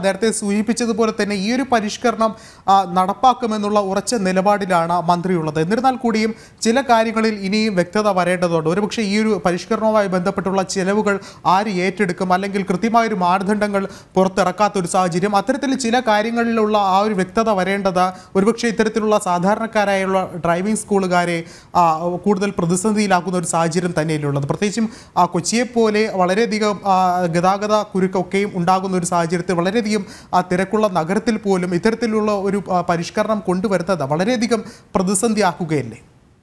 നേരത്തെ സൂചിപ്പിച്ചതുപോലെ തന്നെ ഈ ഒരു പരിഷ്കരണം ആ, നടപ്പാക്കുമെന്നുള്ള ഉറച്ച നിലപാടിലാണ് മന്ത്രിയുള്ളത് എന്നിരുന്നാൽ കൂടിയും ചില കാര്യങ്ങളിൽ ഇനിയും വ്യക്തത വരേണ്ടതുണ്ട് ഒരുപക്ഷെ ഈ ഒരു പരിഷ്കരണവുമായി ബന്ധപ്പെട്ടുള്ള ചിലവുകൾ ആര് ഏറ്റെടുക്കും അല്ലെങ്കിൽ കൃത്യമായൊരു മാനദണ്ഡങ്ങൾ പുറത്തിറക്കാത്ത ഒരു സാഹചര്യം അത്തരത്തിൽ ചില കാര്യങ്ങളിലുള്ള ആ ഒരു വ്യക്തത വരേണ്ടത് ഒരുപക്ഷെ ഇത്തരത്തിലുള്ള സാധാരണക്കാരായുള്ള ഡ്രൈവിംഗ് സ്കൂളുകാരെ ആ, കൂടുതൽ പ്രതിസന്ധിയിലാക്കുന്ന ഒരു സാഹചര്യം തന്നെയല്ലുള്ളത് പ്രത്യേകിച്ചും ആ, കൊച്ചിയെപ്പോലെ വളരെയധികം ആ, ഗതാഗത കുരുക്കൊക്കെയും ഉണ്ടാകുന്ന ഒരു സാഹചര്യത്തിൽ വളരെയധികം ആ, തിരക്കുള്ള നഗരത്തിൽ പോലും ഇത്തരത്തിലുള്ള ഒരു ആ, പരിഷ്കരണം കൊണ്ടുവരുന്നത് വളരെയധികം പ്രതിസന്ധിയാക്കുകയല്ലേ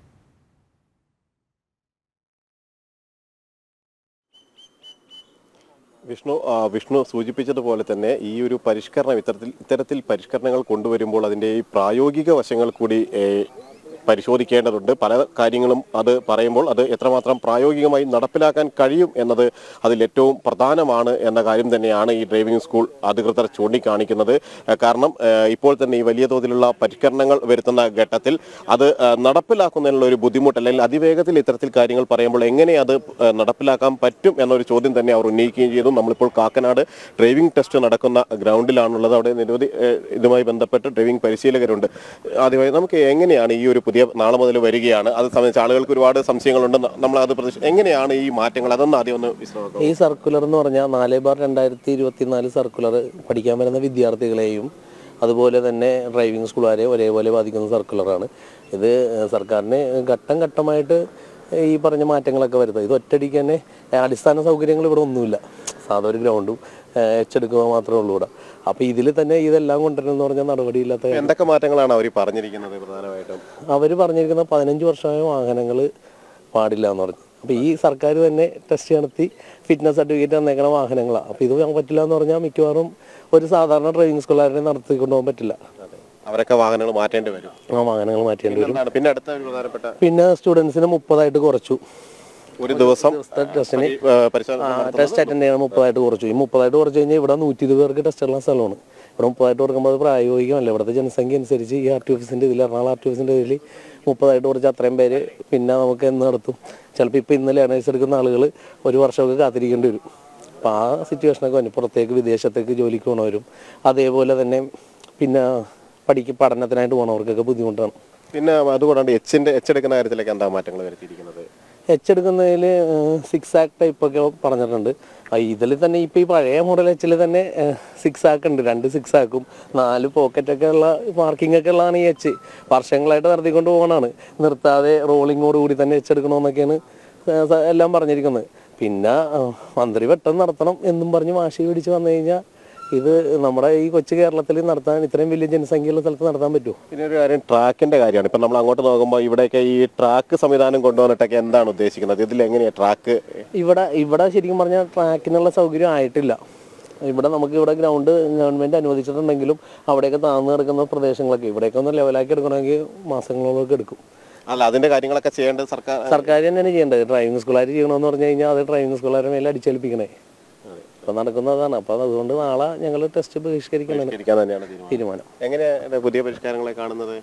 വിഷ്ണു ആ, വിഷ്ണു സൂചിപ്പിച്ചതുപോലെ തന്നെ ഈ ഒരു പരിഷ്കരണം ഇത്തരത്തിൽ ഇത്തരത്തിൽ പരിഷ്കരണങ്ങൾ കൊണ്ടുവരുമ്പോൾ അതിൻ്റെ ഈ പ്രായോഗിക വശങ്ങൾ കൂടി ഏ, പരിശോധിക്കേണ്ടതുണ്ട് പല കാര്യങ്ങളും അത് പറയുമ്പോൾ അത് എത്രമാത്രം പ്രായോഗികമായി നടപ്പിലാക്കാൻ കഴിയും എന്നത് അതിൽ ഏറ്റവും പ്രധാനമാണ് എന്ന കാര്യം തന്നെയാണ് ഈ ഡ്രൈവിംഗ് സ്കൂൾ അധികൃതർ ചൂണ്ടിക്കാണിക്കുന്നത് ഏ, കാരണം ഏ, ഇപ്പോൾ തന്നെ ഈ വലിയ തോതിലുള്ള പരിഷ്കരണങ്ങൾ വരുത്തുന്ന ഘട്ടത്തിൽ അത് ഏ, നടപ്പിലാക്കുന്നതിനുള്ള ഒരു ബുദ്ധിമുട്ട് അല്ലെങ്കിൽ അതിവേഗത്തിൽ ഇത്തരത്തിൽ കാര്യങ്ങൾ പറയുമ്പോൾ എങ്ങനെ അത് ഏ, നടപ്പിലാക്കാൻ പറ്റും എന്നൊരു ചോദ്യം തന്നെ അവർ ഉന്നയിക്കുകയും ചെയ്തു നമ്മളിപ്പോൾ കാക്കനാട് ഡ്രൈവിംഗ് ടെസ്റ്റ് നടക്കുന്ന ഗ്രൗണ്ടിലാണുള്ളത് അവിടെ നിരവധി ഏ, ഇതുമായി ബന്ധപ്പെട്ട് ഡ്രൈവിംഗ് പരിശീലകരുണ്ട് ആദ്യമായി നമുക്ക് എങ്ങനെയാണ് ഈ ഒരു പുതിയ നാളെ മുതൽ വരികയാണ് അത് സംബന്ധിച്ച് ആളുകൾക്ക് ഒരുപാട് സംശയങ്ങളുണ്ട് നമ്മൾ അത് പ്രതീക്ഷ എങ്ങനെയാണ് ഈ മാറ്റങ്ങൾ അതൊന്ന് ആദ്യം ഒന്ന് വിശദമാക്കാം ഈ സർക്കുലർ എന്ന് പറഞ്ഞാൽ നാല് ബാർ രണ്ടായിരത്തി ഇരുപത്തിനാല് സർക്കുലർ പഠിക്കാൻ വരുന്ന വിദ്യാർത്ഥികളെയും അതുപോലെ തന്നെ ഡ്രൈവിംഗ് സ്കൂളുകാരെ ഒരേപോലെ ബാധിക്കുന്ന സർക്കുലറാണ് ഇത് സർക്കാരിന് ഘട്ടം ഘട്ടമായിട്ട് ഈ പറഞ്ഞ മാറ്റങ്ങളൊക്കെ വരുന്നത് ഇത് ഒറ്റയടിക്ക് തന്നെ അടിസ്ഥാന സൗകര്യങ്ങൾ ഇവിടെ ഒന്നുമില്ല സാധാ ഒരു ഗ്രൗണ്ടും എച്ചെടുക്കുക മാത്രമേ ഉള്ളൂ ഇവിടെ അപ്പോൾ ഇതിൽ തന്നെ ഇതെല്ലാം കൊണ്ടുവരണമെന്ന് പറഞ്ഞാൽ നടപടിയില്ലാത്ത കാര്യം. എന്തൊക്കെ മാറ്റങ്ങളാണ് അവർ പറഞ്ഞിരിക്കുന്നത് പ്രധാനമായിട്ടും അവർ പറഞ്ഞിരിക്കുന്ന പതിനഞ്ച് വർഷമായ വാഹനങ്ങൾ പാടില്ല എന്ന് പറഞ്ഞു അപ്പോൾ ഈ സർക്കാർ തന്നെ ടെസ്റ്റ് നടത്തി ഫിറ്റ്നസ് സർട്ടിഫിക്കറ്റ് തന്നേക്കണ വാഹനങ്ങളാണ് അപ്പോൾ ഇത് പറ്റില്ല എന്ന് പറഞ്ഞാൽ മിക്കവാറും ഒരു സാധാരണ ഡ്രൈവിംഗ് സ്കൂളുകാരനെ നടത്തിക്കൊണ്ടു പോകാൻ പറ്റില്ല അവരൊക്കെ വാഹനങ്ങൾ മാറ്റേണ്ടി വരും ആ വാഹനങ്ങൾ മാറ്റേണ്ടി വരും എന്താണ് പിന്നെ അടുത്ത ഒരു പ്രധാനപ്പെട്ട പിന്നെ സ്റ്റുഡൻസിന് മുപ്പതായിട്ട് കുറച്ചു ഒരു ദിവസം ടെസ്റ്റിന് ഏ, പരിശോധന ടെസ്റ്റ് അറ്റൻഡ് ചെയ്യണം മുപ്പതായിട്ട് കുറച്ചു ഈ മുപ്പതായിട്ട് കുറച്ച് കഴിഞ്ഞാൽ ഇവിടെ നൂറ്റി ഇരുപത് പേർക്ക് ടെസ്റ്റ് ഉള്ള സ്ഥലമാണ് ഇവിടെ മുപ്പതായിട്ട് കൊടുക്കുമ്പോൾ അത് പ്രായോഗികമല്ല ഇവിടുത്തെ ജനസംഖ്യ അനുസരിച്ച് ഈ ആർ ടി ഓഫീസിൻ്റെ ഇതിൽ എറണാകുളം ആർ ടി ഓഫീസിൻ്റെ ഇതിൽ മുപ്പതായിട്ട് കുറച്ച് അത്രയും പേര് പിന്നെ നമുക്ക് എന്ന് നടത്തും ചിലപ്പോൾ ഇപ്പോൾ ഇന്ന് ലേണേഴ്സ് എടുക്കുന്ന ആളുകൾ ഒരു വർഷമൊക്കെ കാത്തിരിക്കേണ്ടി വരും അപ്പോൾ ആ സിറ്റുവേഷനൊക്കെ വന്നു പുറത്തേക്ക് വിദേശത്തേക്ക് ജോലിക്ക് പോകണവരും അതേപോലെ തന്നെ പിന്നെ പഠിക്ക് പഠനത്തിനായിട്ട് പോകണവർക്കൊക്കെ ബുദ്ധിമുട്ടാണ് പിന്നെ അതുകൂടാണ്ട് എച്ചിന്റെ എച്ച് എടുക്കുന്ന കാര്യത്തിലേക്ക് എന്താ മാറ്റങ്ങൾ വരുത്തിയിരിക്കുന്നത് എച്ച് എടുക്കുന്നതിൽ സിക്സ് ആക്ക് ടൈപ്പ് ഒക്കെ പറഞ്ഞിട്ടുണ്ട് ഇതിൽ തന്നെ ഇപ്പോൾ ഈ പഴയ മോഡൽ എച്ചിൽ തന്നെ സിക്സ് ആക്ക് ഉണ്ട് രണ്ട് സിക്സ് ആക്കും നാല് പോക്കറ്റ് ഒക്കെ ഉള്ള മാർക്കിംഗ് ഒക്കെ ഉള്ളതാണ് ഈ എച്ച് വർഷങ്ങളായിട്ട് നടത്തിക്കൊണ്ട് പോകണതാണ് നിർത്താതെ റോളിങ്ങോട് കൂടി തന്നെ എച്ച് എടുക്കണമെന്നൊക്കെയാണ് ഏഹ് സ- എല്ലാം പറഞ്ഞിരിക്കുന്നത് പിന്നെ ആ, മന്ത്രി പെട്ടെന്ന് നടത്തണം എന്നും പറഞ്ഞ് വാശി പിടിച്ച് വന്നു കഴിഞ്ഞാൽ ഇത് നമ്മുടെ ഈ കൊച്ചു കേരളത്തിൽ നടത്താൻ ഇത്രയും വലിയ ജനസംഖ്യയുള്ള സ്ഥലത്ത് നടത്താൻ പറ്റുമോ പിന്നെ ഒരു കാര്യം ട്രാക്കിന്റെ കാര്യമാണ് ഇപ്പൊ നമ്മൾ അങ്ങോട്ട് നോക്കുമ്പോൾ ഇവിടെയൊക്കെ ഈ ട്രാക്ക് സംവിധാനം കൊണ്ടുവന്നിട്ടൊക്കെ എന്താണ് ഉദ്ദേശിക്കുന്നത് ഇതിൽ എങ്ങനെയാ ട്രാക്ക് ഇവിടെ ഇവിടെ ശരിക്കും പറഞ്ഞാൽ ട്രാക്കിനുള്ള സൗകര്യം ആയിട്ടില്ല ഇവിടെ നമുക്ക് ഇവിടെ ഗ്രൗണ്ട് ഗവൺമെന്റ് അനുവദിച്ചിട്ടുണ്ടെങ്കിലും അവിടെയൊക്കെ താഴ്ന്നു കിടക്കുന്ന പ്രദേശങ്ങളൊക്കെ ഇവിടെയൊക്കെ ഒന്ന് ലെവലാക്കി എടുക്കണമെങ്കിൽ മാസങ്ങളോളൊക്കെ എടുക്കും അല്ല അതിന്റെ കാര്യങ്ങളൊക്കെ ചെയ്യേണ്ടത് സർക്കാർ സർക്കാർ തന്നെയാണ് ചെയ്യേണ്ടത് ഡ്രൈവിംഗ് സ്കൂളുകാർ ചെയ്യണമെന്ന് പറഞ്ഞു കഴിഞ്ഞാൽ അത് ഡ്രൈവിംഗ് സ്കൂളുകാരുടെ മേലെ അടിച്ചേൽപ്പിക്കണേ ഇപ്പം നടക്കുന്നതാണ് അപ്പം അതുകൊണ്ട് നാളെ ഞങ്ങൾ ടെസ്റ്റ് ബഹിഷ്കരിക്കുന്നതിന് പരിഷ്കരിക്കാൻ തന്നെയാണ് തീരുമാനം തീരുമാനം എങ്ങനെയാണ് പുതിയ പരിഷ്കാരങ്ങളെ കാണുന്നത്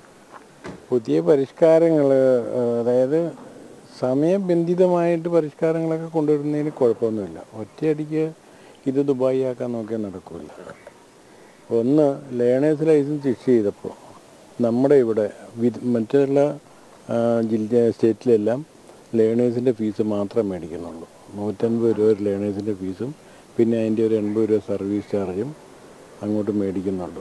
പുതിയ പരിഷ്കാരങ്ങൾ അതായത് സമയബന്ധിതമായിട്ട് പരിഷ്കാരങ്ങളൊക്കെ കൊണ്ടുവരുന്നതിന് കുഴപ്പമൊന്നുമില്ല ഒറ്റയടിക്ക് ഇത് ദുബായി ആക്കാൻ നോക്കിയാൽ നടക്കില്ല ഒന്ന് ലേണേഴ്സ് ലൈസൻസ് ഇഷ്യൂ ചെയ്തപ്പോൾ നമ്മുടെ ഇവിടെ വി- മറ്റുള്ള ആ, ജില്ല സ്റ്റേറ്റിലെല്ലാം ലേണേഴ്സിൻ്റെ ഫീസ് മാത്രമേ മേടിക്കുന്നുള്ളൂ നൂറ്റൻപത് രൂപ ഒരു ലേണേഴ്സിൻ്റെ ഫീസും പിന്നെ അതിൻ്റെ ഒരു എൺപത് രൂപ സർവീസ് ചാർജും അങ്ങോട്ട് മേടിക്കുന്നുള്ളൂ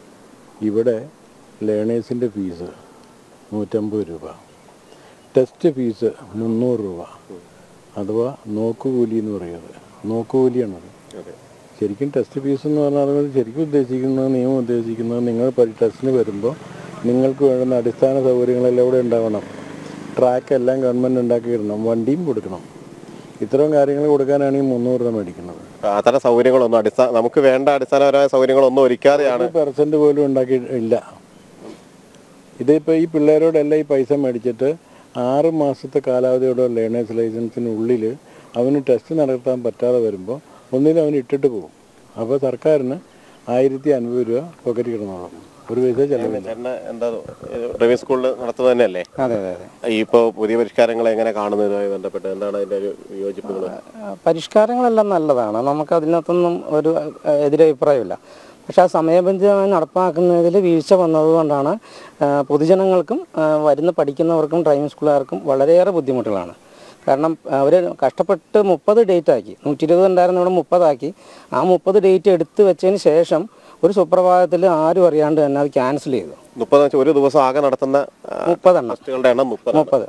ഇവിടെ ലേണേഴ്സിൻ്റെ ഫീസ് നൂറ്റമ്പത് രൂപ ടെസ്റ്റ് ഫീസ് മുന്നൂറ് രൂപ അഥവാ നോക്കുകൂലി എന്ന് പറയുന്നത് നോക്കുകൂലിയാണത് ശരിക്കും ടെസ്റ്റ് ഫീസ് എന്ന് പറഞ്ഞാൽ അത് ശരിക്കും ഉദ്ദേശിക്കുന്നത് നിയമം ഉദ്ദേശിക്കുന്നത് നിങ്ങൾ പരി- ടെസ്റ്റിന് വരുമ്പോൾ നിങ്ങൾക്ക് വേണ്ടുന്ന അടിസ്ഥാന സൗകര്യങ്ങളെല്ലാം ഇവിടെ ഉണ്ടാവണം ട്രാക്ക് എല്ലാം ഗവൺമെൻറ് ഉണ്ടാക്കിയിടണം വണ്ടിയും കൊടുക്കണം ഇത്തരം കാര്യങ്ങൾ കൊടുക്കാനാണ് ഈ മുന്നൂറ് രൂപ മേടിക്കുന്നത് അത്തരം സൗകര്യങ്ങളൊന്നും അടിസ്ഥാന നമുക്ക് വേണ്ട അടിസ്ഥാനപരമായ സൗകര്യങ്ങളൊന്നും ഒരുക്കാതെയാണ് പെർസെന്റ് പോലും ഉണ്ടാക്കി ഇല്ല ഇതിപ്പോൾ ഈ പിള്ളേരോടെല്ലാം ഈ പൈസ മേടിച്ചിട്ട് ആറ് മാസത്തെ കാലാവധിയോടെ ലേണേഴ്സ് ലൈസൻസിനുള്ളിൽ അവന് ടെസ്റ്റ് നടത്താൻ പറ്റാതെ വരുമ്പോൾ ഒന്നിലും അവൻ ഇട്ടിട്ട് പോകും അപ്പോൾ സർക്കാരിന് ആയിരത്തി അൻപത് രൂപ പോക്കറ്റ് കിടന്നോളും ഒരു പൈസ ചെലവില്ല ചേട്ടന് എന്താ ഡ്രൈവിംഗ് സ്കൂളിൽ നടത്തുന്നത് തന്നെയല്ലേ അതെ അതെ അതെ ഈ ഇപ്പോൾ പുതിയ പരിഷ്കാരങ്ങളെ എങ്ങനെ കാണുന്നതുമായി ബന്ധപ്പെട്ട് എന്താണ് അതിന്റെ ഒരു വിയോജിപ്പുകൾ ആ, പരിഷ്കാരങ്ങളെല്ലാം നല്ലതാണ് നമുക്ക് അതിനകത്തൊന്നും ഒരു ആ, എതിരഭിപ്രായമില്ല പക്ഷേ ആ സമയബന്ധിതമായി നടപ്പാക്കുന്നതിൽ വീഴ്ച വന്നതുകൊണ്ടാണ് ആ, പൊതുജനങ്ങൾക്കും ആ, വരുന്ന പഠിക്കുന്നവർക്കും ഡ്രൈവിംഗ് സ്കൂളുകാർക്കും വളരെയേറെ ബുദ്ധിമുട്ടുകളാണ് കാരണം അവർ കഷ്ടപ്പെട്ട് മുപ്പത് ഡേറ്റ് ആക്കി നൂറ്റി ഇരുപത് ഉണ്ടായിരുന്ന ഇവിടെ മുപ്പതാക്കി ആ മുപ്പത് ഡേറ്റ് എടുത്തു വെച്ചതിന് ശേഷം ഒരു സുപ്രഭാതത്തിൽ ആരും അറിയാണ്ട് തന്നെ അത് ക്യാൻസൽ ചെയ്തു മുപ്പത് ഒരു ദിവസം ആകെ നടത്തുന്ന ആ, മുപ്പതെണ്ണം ടെസ്റ്റുകളുടെ എണ്ണം മുപ്പത് മുപ്പത്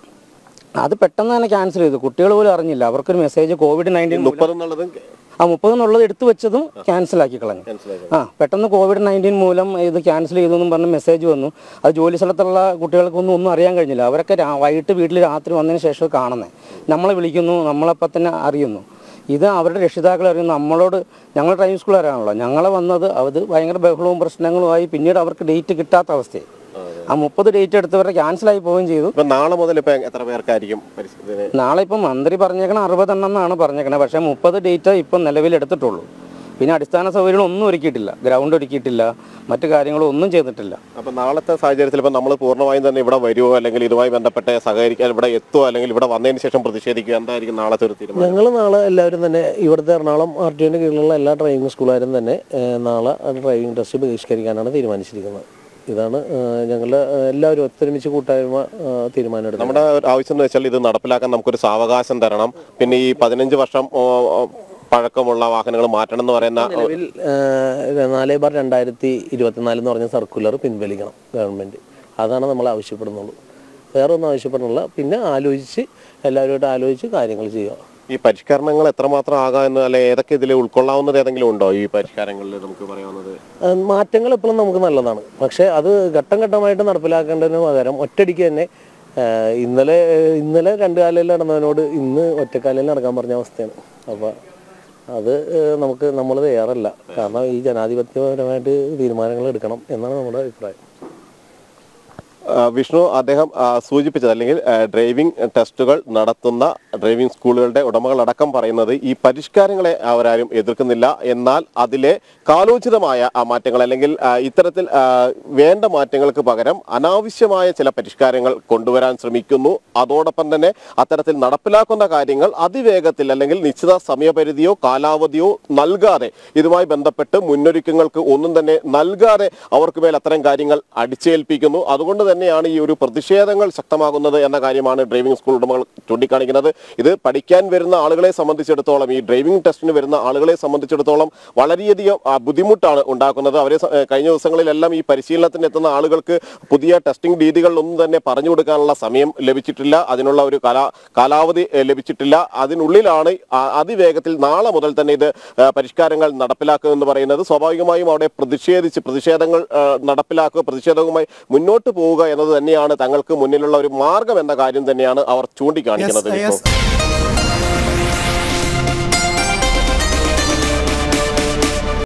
അത് പെട്ടെന്ന് തന്നെ ക്യാൻസൽ ചെയ്തു കുട്ടികൾ പോലും അറിഞ്ഞില്ല അവർക്കൊരു മെസ്സേജ് കോവിഡ് നയൻറ്റീൻ മുപ്പത് എന്നുള്ളത് ആ മുപ്പത് എന്നുള്ളത് എടുത്തു വെച്ചതും ക്യാൻസൽ ആക്കി കളഞ്ഞു മനസ്സിലായി ആ പെട്ടെന്ന് കോവിഡ് നയൻറ്റീൻ മൂലം ഇത് ക്യാൻസൽ ചെയ്തു എന്നും പറഞ്ഞ് മെസ്സേജ് വന്നു അത് ജോലി സ്ഥലത്തുള്ള കുട്ടികൾക്കൊന്നും ഒന്നും അറിയാൻ കഴിഞ്ഞില്ല അവരൊക്കെ രാ- വൈകിട്ട് വീട്ടിൽ രാത്രി വന്നതിന് ശേഷം കാണുന്നത് നമ്മളെ വിളിക്കുന്നു നമ്മളപ്പം തന്നെ അറിയുന്നു ഇത് അവരുടെ രക്ഷിതാക്കൾ അറിയുന്നു നമ്മളോട് ഞങ്ങൾ ഡ്രൈവിംഗ് സ്കൂളുകാരാണല്ലോ ഞങ്ങളെ വന്നത് അത് ഭയങ്കര ബഹളവും പ്രശ്നങ്ങളുമായി പിന്നീട് അവർക്ക് ഡേറ്റ് കിട്ടാത്ത അവസ്ഥയായി ആ മുപ്പത് ഡേറ്റ് എടുത്തവരെ ക്യാൻസലായി പോവുകയും ചെയ്തു ഇപ്പൊ നാളെ മുതൽ ഇപ്പൊ എത്ര പേർക്കായിരിക്കും പരിസ്ഥിതി നാളെ ഇപ്പം മന്ത്രി പറഞ്ഞേക്കണ അറുപതെണ്ണം എന്നാണ് പറഞ്ഞേക്കണത് പക്ഷേ മുപ്പത് ഡേറ്റ് ഇപ്പം നിലവിൽ എടുത്തിട്ടുള്ളൂ പിന്നെ അടിസ്ഥാന സൗകര്യങ്ങൾ ഒന്നും ഒരുക്കിയിട്ടില്ല ഗ്രൗണ്ട് ഒരുക്കിയിട്ടില്ല മറ്റു കാര്യങ്ങളും ഒന്നും ചെയ്തിട്ടില്ല അപ്പൊ നാളത്തെ സാഹചര്യത്തിൽ ഇപ്പൊ നമ്മൾ പൂർണ്ണമായും തന്നെ ഇവിടെ വരുമോ അല്ലെങ്കിൽ ഇതുമായി ബന്ധപ്പെട്ട് സഹകരിക്കാൻ ഇവിടെ എത്തുമോ അല്ലെങ്കിൽ ഇവിടെ വന്നതിന് ശേഷം പ്രതിഷേധിക്കുക എന്തായിരിക്കും നാളത്തെ ഒരു തീരുമാനം ഞങ്ങൾ നാളെ എല്ലാവരും തന്നെ ഇവിടുത്തെ എറണാകുളം ആർ ടി ഒൻ്റെ കീഴിലുള്ള എല്ലാ ഡ്രൈവിംഗ് സ്കൂളുകാരും തന്നെ ഏഹ്, നാളെ ഡ്രൈവിംഗ് ടെസ്റ്റ് ബഹിഷ്കരിക്കാനാണ് തീരുമാനിച്ചിരിക്കുന്നത് ഇതാണ് ഏഹ്, ഞങ്ങളുടെ ഏഹ്, എല്ലാവരും ഒത്തൊരുമിച്ച് കൂട്ടായ്മ ഏഹ്, തീരുമാനമെടുത്തത് നമ്മുടെ ഒരു ആവശ്യം എന്ന് വെച്ചാൽ ഇത് നടപ്പിലാക്കാൻ നമുക്കൊരു സാവകാശം തരണം പിന്നെ ഈ പതിനഞ്ച് വർഷം ഓ, ഓ, പഴക്കമുള്ള വാഹനങ്ങൾ മാറ്റണം എന്ന് പറയുന്ന നിലവിൽ ഏഹ്, നാല് ബാർ രണ്ടായിരത്തി ഇരുപത്തിനാല് എന്ന് പറഞ്ഞ സർക്കുലർ പിൻവലിക്കണം ഗവൺമെൻറ് അതാണ് നമ്മൾ ആവശ്യപ്പെടുന്നുള്ളൂ വേറെ ഒന്നും ആവശ്യപ്പെടുന്നില്ല പിന്നെ ആലോചിച്ച് എല്ലാവരുമായിട്ട് ആലോചിച്ച് കാര്യങ്ങൾ ചെയ്യുക ഈ പരിഷ്കരണങ്ങൾ എത്രമാത്രം ആകാമെന്ന് അല്ലെ ഏതൊക്കെ ഇതിൽ ഉൾക്കൊള്ളാവുന്നത് ഏതെങ്കിലും ഉണ്ടോ ഈ പരിഷ്കാരങ്ങളിൽ നമുക്ക് പറയാവുന്നത് ഏഹ് മാറ്റങ്ങൾ എപ്പോഴും നമുക്ക് നല്ലതാണ് പക്ഷേ അത് ഘട്ടം ഘട്ടമായിട്ട് നടപ്പിലാക്കേണ്ടതിന് പകരം ഒറ്റയടിക്ക് തന്നെ ഏഹ് ഇന്നലെ ഇന്നലെ രണ്ട് കാലയിൽ നടന്നതിനോട് ഇന്ന് ഒറ്റക്കാലിൽ നടക്കാൻ പറഞ്ഞ അവസ്ഥയാണ് അപ്പോൾ അത് ഏഹ് നമുക്ക് നമ്മൾ തയ്യാറല്ല കാരണം ഈ ജനാധിപത്യപരമായിട്ട് തീരുമാനങ്ങൾ എടുക്കണം എന്നാണ് നമ്മുടെ അഭിപ്രായം ആ, വിഷ്ണു അദ്ദേഹം ആ, സൂചിപ്പിച്ചത് അല്ലെങ്കിൽ ആ, ഡ്രൈവിംഗ് ടെസ്റ്റുകൾ നടത്തുന്ന ഡ്രൈവിംഗ് സ്കൂളുകളുടെ ഉടമകളടക്കം പറയുന്നത് ഈ പരിഷ്കാരങ്ങളെ അവരാരും എതിർക്കുന്നില്ല എന്നാൽ അതിലെ കാലോചിതമായ ആ മാറ്റങ്ങൾ അല്ലെങ്കിൽ ആ, ഇത്തരത്തിൽ ആ, വേണ്ട മാറ്റങ്ങൾക്ക് പകരം അനാവശ്യമായ ചില പരിഷ്കാരങ്ങൾ കൊണ്ടുവരാൻ ശ്രമിക്കുന്നു അതോടൊപ്പം തന്നെ അത്തരത്തിൽ നടപ്പിലാക്കുന്ന കാര്യങ്ങൾ അതിവേഗത്തിൽ അല്ലെങ്കിൽ നിശ്ചിത സമയപരിധിയോ കാലാവധിയോ നൽകാതെ ഇതുമായി ബന്ധപ്പെട്ട് മുന്നൊരുക്കങ്ങൾക്ക് ഒന്നും തന്നെ നൽകാതെ അവർക്ക് മേൽ അത്തരം കാര്യങ്ങൾ അടിച്ചേൽപ്പിക്കുന്നു അതുകൊണ്ട് തന്നെയാണ് ഈ ഒരു പ്രതിഷേധങ്ങൾ ശക്തമാകുന്നത് എന്ന കാര്യമാണ് ഡ്രൈവിംഗ് സ്കൂൾ ഉടമകൾ ചൂണ്ടിക്കാണിക്കുന്നത് ഇത് പഠിക്കാൻ വരുന്ന ആളുകളെ സംബന്ധിച്ചിടത്തോളം ഈ ഡ്രൈവിംഗ് ടെസ്റ്റിന് വരുന്ന ആളുകളെ സംബന്ധിച്ചിടത്തോളം വളരെയധികം ആ, ബുദ്ധിമുട്ടാണ് ഉണ്ടാക്കുന്നത് അവരെ സ- ഏ, കഴിഞ്ഞ ദിവസങ്ങളിലെല്ലാം ഈ പരിശീലനത്തിന് എത്തുന്ന ആളുകൾക്ക് പുതിയ ടെസ്റ്റിംഗ് രീതികളിലൊന്നും തന്നെ പറഞ്ഞു കൊടുക്കാനുള്ള സമയം ലഭിച്ചിട്ടില്ല അതിനുള്ള ഒരു കാലാ കാലാവധി ഏ, ലഭിച്ചിട്ടില്ല അതിനുള്ളിലാണ് ആ- അതിവേഗത്തിൽ നാളെ മുതൽ തന്നെ ഇത് ആ, പരിഷ്കാരങ്ങൾ നടപ്പിലാക്കുക എന്ന് പറയുന്നത് സ്വാഭാവികമായും അവിടെ പ്രതിഷേധിച്ച് പ്രതിഷേധങ്ങൾ ആ, നടപ്പിലാക്കുക പ്രതിഷേധവുമായി മുന്നോട്ട് പോവുക എന്നത് തന്നെയാണ് തങ്ങൾക്ക് മുന്നിലുള്ള ഒരു മാർഗം എന്ന കാര്യം തന്നെയാണ് അവർ ചൂണ്ടിക്കാണിക്കുന്നത് യെസ് വിഷ്ണു. യെസ്